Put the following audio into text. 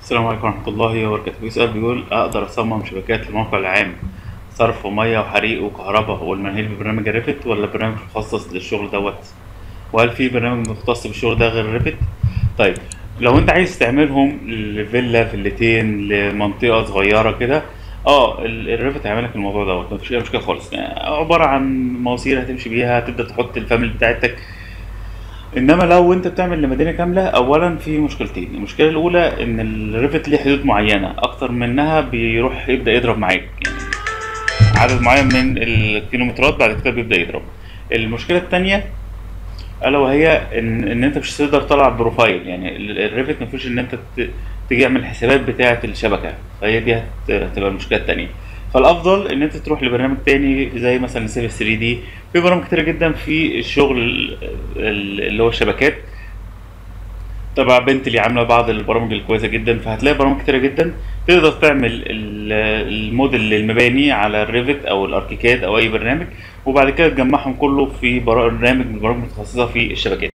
السلام عليكم ورحمة الله وبركاته في سؤال بيقول أقدر أصمم شبكات للموقع العام صرف ومية وحريق وكهرباء والمناهيل ببرنامج الريفت ولا برنامج مخصص للشغل دوت وهل في برنامج مختص بالشغل ده غير الريفت طيب لو انت عايز تعملهم لفيلا فيلتين لمنطقة صغيرة كده اه ال- الريفت هيعمل لك الموضوع دوت مفيش اي مشكلة خالص يعني عبارة عن مواسير هتمشي بيها هتبدأ تحط الفاميلي بتاعتك انما لو انت بتعمل لمدينه كامله اولا في مشكلتين المشكله الاولى ان الريفت ليه حدود معينه اكتر منها بيروح يبدا يضرب معاك يعني عدد معين من الكيلومترات بعد كده بيبدا يضرب المشكله الثانيه الا وهي ان ان انت مش هتقدر تطلع بروفايل يعني ال- الريفت مفيش ان انت ت- تيجي تعمل الحسابات بتاعه الشبكه فهي دي هت- هتبقى المشكله الثانيه فالافضل ان انت تروح لبرنامج تاني زي مثلا سيف 3 دي في برامج كتير جدا في الشغل ال- ال- اللي هو الشبكات تبع بنتلي عامله بعض البرامج الكويسه جدا فهتلاقي برامج كتيره جدا تقدر تعمل ال- الموديل للمباني على الريفت او الاركيكاد او اي برنامج وبعد كده تجمعهم كله في برامج من البرامج المتخصصه في الشبكات